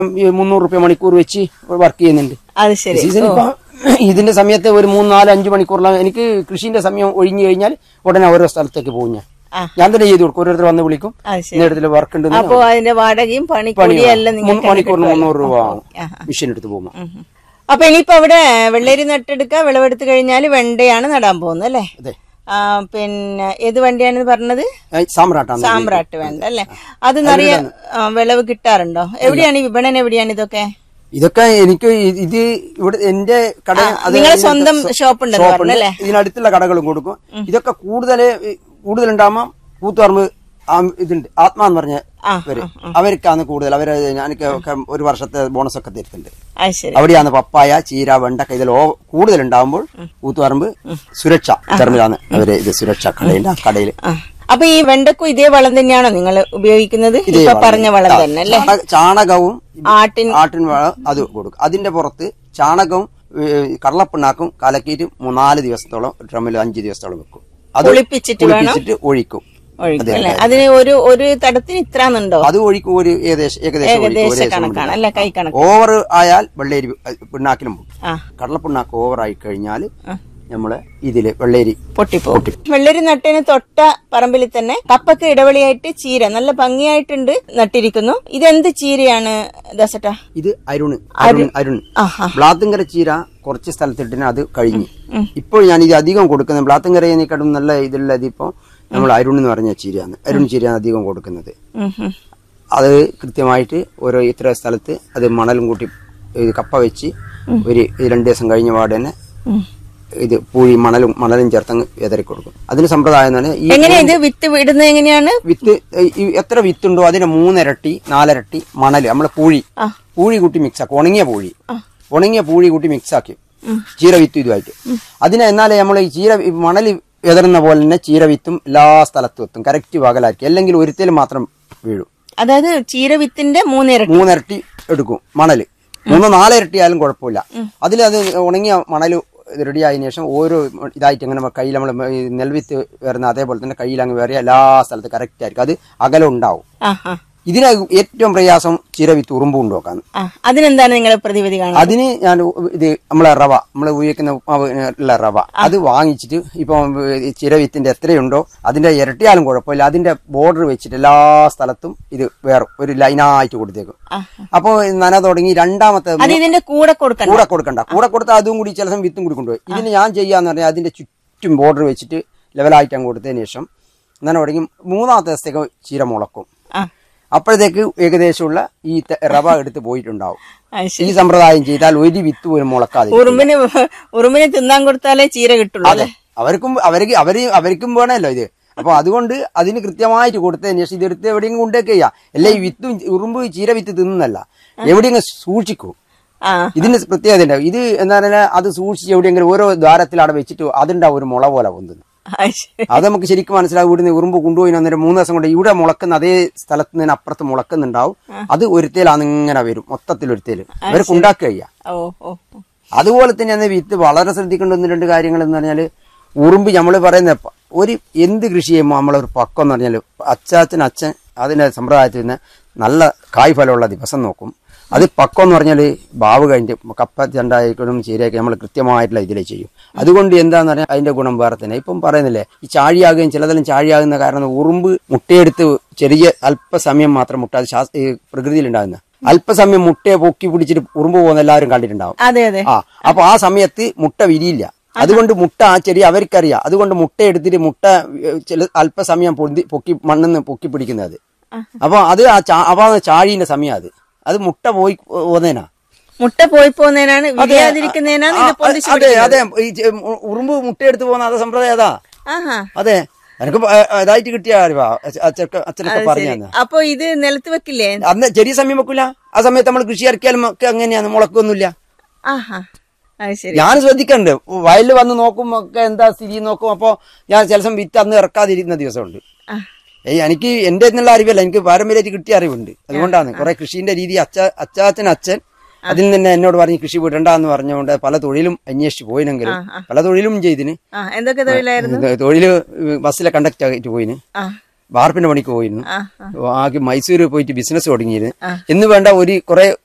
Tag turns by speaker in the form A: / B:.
A: ഈ മുന്നൂറ് റുപ്യ മണിക്കൂർ വെച്ച് വർക്ക് ചെയ്യുന്നുണ്ട്
B: അത് ശരി
A: സീസൺ ഇപ്പൊ ഇതിന്റെ സമയത്ത് ഒരു മൂന്ന് നാല് അഞ്ച് മണിക്കൂറിലാണ് എനിക്ക് കൃഷിന്റെ സമയം ഒഴിഞ്ഞു കഴിഞ്ഞാൽ ഉടനെ ഓരോ സ്ഥലത്തേക്ക് പോകും ഞാൻ
B: ആ.
A: ഞാൻ തന്നെ ചെയ്തു കൊടുക്കും ഓരോരുത്തർ വന്ന് വിളിക്കും
B: അത് ശരി
A: ഇന്ന ഇടത്തിൽ വർക്ക് ഉണ്ട്
B: അപ്പൊ അതിന്റെ വാടകയും പണിക്കൂലിയും എല്ലാം നിങ്ങൾക്ക്
A: മണിക്കൂറിന് മുന്നൂറ് രൂപ ആവും
B: ആഹാ.
A: മെഷീൻ എടുത്ത് പോകുമ്പോൾ
B: ഉം. അപ്പൊ ഇനിയിപ്പോ അവിടെ വെള്ളരി നട്ടെടുക്ക വിളവെടുത്ത് കഴിഞ്ഞാൽ വെണ്ടയാണ് നടാൻ പോകുന്നത് അല്ലേ
A: അതെ
B: ആ, പിന്നെ ഏത് വണ്ടിയാണ് പറഞ്ഞത്
A: ഏ, സാമ്രാട്ടാണ്
B: സാമ്പ്രാട്ട് വേണ്ട അല്ലേ അത് നിറയെ ആ, വിളവ് കിട്ടാറുണ്ടോ എവിടെയാണ് ഈ വിപണനം എവിടെയാണ് ഇതൊക്കെ
A: ഇതൊക്കെ എനിക്ക് ഇ- ഇത് ഇവിടെ എന്റെ കട അത്
B: നിങ്ങളെ
A: ഇതിനകത്ത്
B: സ്വന്തം
A: സ്വ-
B: ഷോപ്പ് ഉണ്ടെന്ന്
A: ഷോപ്പുണ്ട്.
B: പറഞ്ഞല്ലേ
A: ഇതിനടുത്തുള്ള കടകളും കൊടുക്കും ഇതൊക്കെ കൂടുതൽ കൂടുതലുണ്ടാകുമ്പോൾ കൂത്തുപറമ്പ് ആ ഇതുണ്ട് ആത്മാ എന്ന് പറഞ്ഞ
B: ആ,
A: ഇവര് അവർക്കാണ് കൂടുതൽ അവര് ഞാനൊക്കെ ഒക്കെ ഒരു വർഷത്തെ ബോണസ് ഒക്കെ തരുന്നുണ്ട്
B: അത് ശരി
A: അവിടെയാണ് പപ്പായ ചീര വെണ്ടക്ക ഇതിൽ കൂടുതൽ ഉണ്ടാകുമ്പോൾ കൂത്തുപറമ്പ് സുരക്ഷ ടെർമിലാണ് അവര് ഇത് സുരക്ഷ കടയുണ്ട് ആ കടയിൽ
B: ആ. അപ്പൊ ഈ വെണ്ടക്കും ഇതേ വളം തന്നെയാണോ നിങ്ങൾ ഉപയോഗിക്കുന്നത് ഇപ്പൊ പറഞ്ഞ വളം തന്നെ അല്ലേ
A: ചാണക- ചാണകവും
B: ആട്ടിൻ
A: ആട്ടിൻ വളം അത് കൊടുക്കും അതിന്റെ പുറത്ത് ചാണകവും ഏ, കടലപ്പിണ്ണാക്കും കലക്കിയിട്ട് മൂന്നാല് ദിവസത്തോളം ഡ്രമ്മിൽ അഞ്ച് ദിവസത്തോളം വെക്കും അത്
B: കുളിപ്പിച്ചിട്ട് വേണം
A: കുളിപ്പിച്ചിട്ട് ഒഴിക്കും
B: ഒഴിക്കും അല്ലേ അതിന് ഒരു ഒരു തടത്തിന് ഇത്രാന്നുണ്ടോ
A: അത് ഒഴിക്കും ഒരു ഏകദേശം ഏകദേശം ഒഴിക്കും.
B: ഏകദേശ
A: ഒരേ ദിവസം
B: കണക്കാണ് അല്ലെ കൈ കണക്ക്
A: ഓവർ ആയാൽ വെള്ളേരി പിണ്ണാക്കിലും പോകും
B: ആ
A: കടലപ്പിണ്ണാക്ക് ഓവർ ആയി കഴിഞ്ഞാൽ നമ്മള് ഇതില് വെള്ളേരി
B: പൊട്ടിപ്പോകും വെള്ളരി നട്ടതിന് തൊട്ട പറമ്പിൽ തന്നെ കപ്പക്ക് ഇടവളിയായിട്ട് ചീര നല്ല ഭംഗിയായിട്ടുണ്ട് നട്ടിരിക്കുന്നു ഇതെന്ത് ചീരയാണ് ദസട്ട
A: ഇത് അരുണ് അരുൺ അരുൺ
B: ആഹാ
A: ബ്ലാത്തുങ്കര ചീര കുറച്ച് സ്ഥലത്തിട്ടിന് അത് കഴിഞ്ഞു ഇപ്പോൾ ഞാൻ ഇത് അധികം കൊടുക്കുന്നത് ബ്ലാത്തുങ്കരയേക്കാളും നല്ല ഇതുള്ളത് ഇപ്പോൾ നമ്മൾ അരുൺ എന്ന് പറഞ്ഞ ചീരയാണ് അരുൺ ചീരയാണ് അധികം കൊടുക്കുന്നത്
B: ഉം, ഉം.
A: അത് കൃത്യമായിട്ട് ഓരോ ഇത്ര സ്ഥലത്ത് അത് മണലും കൂട്ടി ഇത് കപ്പ വെച്ച് ഒരു ഇത് രണ്ട് ദിവസം കഴിഞ്ഞ പാട് തന്നെ
B: ഉം.
A: ഇത് പൂഴി മണലും മണലും ചേർത്തങ്ങ് വിതറി കൊടുക്കും അതിന് സമ്പ്രദായം എന്ന് പറഞ്ഞാൽ ഈ
B: എങ്ങനെയാ ഇത് വിത്ത് വിടുന്നത് എങ്ങനെയാണ്
A: വിത്ത് ഈ എത്ര വിത്തുണ്ടോ അതിന് മൂന്നിരട്ടി നാലിരട്ടി മണല് നമ്മളെ പൂഴി
B: ആ.
A: പൂഴി കൂട്ടി മിക്സ് ആക്കും ഉണങ്ങിയ പൂഴി ഉണങ്ങിയ പൂഴി കൂട്ടി മിക്സ് ആക്കി ചീര വിത്ത് ഇതുമായിട്ട് അതിനെ എന്നാലേ നമ്മൾ ഈ ചീര ഈ മണല് എതിർന്ന പോലെ തന്നെ ചീര വിത്തും എല്ലാ സ്ഥലത്തും എത്തും കറക്റ്റ് വകലാക്കി അല്ലെങ്കിൽ ഒരുത്തിൽ മാത്രം വീഴും
B: അതായത് ചീര വിത്തിന്റെ മൂന്നിരട്ടി
A: മൂന്നിരട്ടി എടുക്കും മണല് മൂന്ന് നാലിരട്ടി ആയാലും കുഴപ്പമില്ല അതിൽ അത് ഉണങ്ങിയ മണല് റെഡി ആയതിനു ശേഷം ഓരോ ഇതായിട്ട് അങ്ങനെ കയ്യിൽ നമ്മൾ നെൽവിത്ത് വരുന്ന അതേപോലെ തന്നെ കയ്യിൽ അങ്ങ് വേറെ എല്ലാ സ്ഥലത്തും കറക്റ്റ് ആയിരിക്കും അത് അകലം ഉണ്ടാവും
B: ആ ആ
A: ഇതിന് ഏറ്റവും പ്രയാസം ചിരവിത്ത് ഉറുമ്പ് കൊണ്ടുവക്കാൻ
B: ആ അതിനെന്താണ് നിങ്ങൾ പ്രതിവിധി കാണുന്നത്
A: അതിന് ഞാൻ ഇത് നമ്മളെ റവ നമ്മൾ ഉപയോഗിക്കുന്ന ഉള്ള റവ അത് വാങ്ങിച്ചിട്ട് ഇപ്പം ചിരവിത്തിന്റെ എത്രയുണ്ടോ അതിന്റെ ഇരട്ടിയാലും കുഴപ്പമില്ല അതിന്റെ ബോർഡർ വെച്ചിട്ട് എല്ലാ സ്ഥലത്തും ഇത് വേറെ ഒരു ലൈനായിട്ട് കൊടുത്തേക്കും
B: ആ.
A: അപ്പോൾ നന തുടങ്ങി രണ്ടാമത്തെ
B: അത് ഇതിന്റെ കൂടെ കൊടുക്കണം
A: കൂടെ കൊടുക്കണ്ട കൂടെ കൊടുത്താൽ അതും കൂടി ചില സമയം വിത്തും കൂടി കൊണ്ടുപോയി ഇതിന് ഞാൻ ചെയ്യാന്ന് പറഞ്ഞാൽ അതിന്റെ ചുറ്റും ബോർഡർ വെച്ചിട്ട് ലെവലായിട്ട് അങ്ങ് കൊടുത്തതിന് ശേഷം നന തുടങ്ങി മൂന്നാമത്തെ ദിവസത്തേക്ക് ചീര മുളക്കും
B: ആ
A: അപ്പോഴത്തേക്ക് ഏകദേശമുള്ള ഈ ത- റവ എടുത്ത് പോയിട്ടുണ്ടാവും
B: അത് ശരി
A: ഈ സമ്പ്രദായം ചെയ്താൽ ഒരു വിത്ത് പോലും മുളക്കാതെ
B: ഉറുമ്പിന് ഉറുമ്പിന് തിന്നാൻ കൊടുത്താലേ ചീര കിട്ടുള്ളൂ
A: അതെ അവർക്കും അവർക്ക് അവര് അവർക്കും വേണമല്ലോ ഇത് അപ്പൊ അതുകൊണ്ട് അതിന് കൃത്യമായിട്ട് കൊടുത്തതിന് ശേഷം ഇതെടുത്ത് എവിടെയെങ്കിലും കൊണ്ടേക്ക് ചെയ്യാം അല്ല ഈ വിത്തും ഉറുമ്പ് ചീര വിത്ത് തിന്നുന്നല്ല എവിടെയെങ്കിലും സൂക്ഷിക്കൂ
B: ആ
A: ഇതിന് പ്രത്യേകത ഉണ്ടാവും ഇത് എന്താ പറഞ്ഞാൽ അത് സൂക്ഷിച്ച് എവിടെയെങ്കിലും ഓരോ ദ്വാരത്തിൽ അവിടെ വെച്ചിട്ട് അതുണ്ടാവും ഒരു മുള പോലെ പൊന്തുന്നു
B: അത് ശരി
A: അത് നമുക്ക് ശരിക്കും മനസ്സിലാവും ഇവിടുന്ന് ഉറുമ്പ് കൊണ്ടുപോയി അന്നേരം മൂന്ന് ദിവസം കൊണ്ട് ഇവിടെ മുളക്കുന്ന അതേ സ്ഥലത്ത് നിന്ന് അപ്പുറത്ത് മുളക്കുന്നുണ്ടാവും അത് ഒരുത്തേലാണ് ഇങ്ങനെ വരും മൊത്തത്തിൽ ഒരുത്തേല് ഇവർക്ക് ഉണ്ടാക്കുക ചെയ്യാം
B: ഓ ഓ ഓ.
A: അതുപോലെ തന്നെയാണ് വിത്ത് വളരെ ശ്രദ്ധിക്കേണ്ട ഒന്ന് രണ്ട് കാര്യങ്ങൾ എന്ന് പറഞ്ഞാൽ ഉറുമ്പ് നമ്മൾ പറയുന്ന പ- ഒരു എന്ത് കൃഷി ചെയ്യുമ്പോൾ നമ്മളൊരു പക്കം എന്ന് പറഞ്ഞാൽ അച്ചാച്ചൻ അച്ഛൻ അതിന്റെ സമ്പ്രദായത്തിൽ നിന്ന് നല്ല കായ്ഫലമുള്ള ദിവസം നോക്കും അത് പക്കം എന്ന് പറഞ്ഞാൽ ബാവ് കഴിഞ്ഞ് കപ്പ ചെണ്ടായിക്കോളും ചീരയൊക്കെ നമ്മൾ കൃത്യമായിട്ടുള്ള ഇതിലേ ചെയ്യും അതുകൊണ്ട് എന്താന്ന് പറഞ്ഞാൽ അതിന്റെ ഗുണം വേറെ തന്നെ ഇപ്പം പറയുന്നില്ലേ ഈ ചാഴിയാകുകയും ചിലതെല്ലാം ചാഴിയാകുന്ന കാരണം ഉറുമ്പ് മുട്ടയെടുത്ത് ചെറിയ അല്പസമയം മാത്രം മുട്ട അത് ശാസ് ഈ പ്രകൃതിയിലുണ്ടാകുന്ന അല്പസമയം മുട്ടയെ പൊക്കി പിടിച്ചിട്ട് ഉറുമ്പ് പോകുന്ന എല്ലാവരും കണ്ടിട്ടുണ്ടാവും
B: അതെ അതെ
A: ആ അപ്പൊ ആ സമയത്ത് മുട്ട വിരിയില്ല അതുകൊണ്ട് മുട്ട ആ ചെറിയ അവർക്കറിയാം അതുകൊണ്ട് മുട്ട എടുത്തിട്ട് മുട്ട ഏ, ചില അല്പസമയം പൊന്തി പൊക്കി മണ്ണിന്ന് പൊക്കി പിടിക്കുന്നത് അപ്പൊ അത് ആ ചാ അപ്പൊ അത് ചാഴീന്റെ സമയം അത് അത് മുട്ട പോയി പോന്നേനാ
B: മുട്ട പോയി പോകുന്നതിനാണ് വിരിയാതിരിക്കുന്നതിനാണ് ഇത് പൊന്തിച്ച്
A: അതെ അതെ ഈ ചെ- ഉ- ഉറുമ്പ് മുട്ട എടുത്ത് പോകുന്ന അത് സമ്പ്രദായം അതാ
B: ആഹാ
A: അതെ എനിക്ക് പ- ഇതായിട്ട് കിട്ടിയ അറിവാ അച്ഛനൊക്കെ അച്ഛനൊക്കെ പറഞ്ഞു തന്നെ
B: അപ്പൊ ഇത് നിലത്ത് വെക്കില്ലേ
A: അന്ന് ചെറിയ സമയം വെക്കൂല ആ സമയത്ത് നമ്മൾ കൃഷി ഇറക്കിയാലും ഒക്കെ അങ്ങനെയാണ് മുളക്കൊന്നുമില്ല
B: ആഹാ അത് ശരി
A: ഞാൻ ശ്രദ്ധിക്കണ്ട് വയലിൽ വന്ന് നോക്കും ഒക്കെ എന്താ സ്ഥിതി നോക്കും അപ്പോ ഞാൻ ചില സമയം വിത്ത് അന്ന് ഇറക്കാതിരിക്കുന്ന ദിവസമുണ്ട്
B: ആ.
A: ഏയ് എനിക്ക് എന്റെ എന്നുള്ള അറിവല്ല എനിക്ക് പാരമ്പര്യമായിട്ട് കിട്ടിയ അറിവുണ്ട് അതുകൊണ്ടാണ് കുറെ കൃഷിന്റെ രീതി അച്ഛ അച്ചാച്ചൻ അച്ഛൻ അതിൽ നിന്ന് എന്നോട് പറഞ്ഞ് കൃഷി വിടണ്ട എന്ന് പറഞ്ഞുകൊണ്ട് പല തൊഴിലും അന്വേഷിച്ച് പോയിനെങ്കിലും പല തൊഴിലും ചെയ്തിന്
B: ആ എന്തൊക്കെ തൊഴിലായിരുന്നു
A: ഇത് തൊഴില് ബസ്സിലെ കണ്ടക്ട് ആയിട്ട് പോയിന്
B: ആ
A: വാർപ്പിന്റെ പണിക്ക് പോയിരുന്നു
B: ആ ആ.
A: ആകെ മൈസൂര് പോയിട്ട് ബിസിനസ് തുടങ്ങിയിരുന്നു എന്ന് വേണ്ട ഒരു കുറെ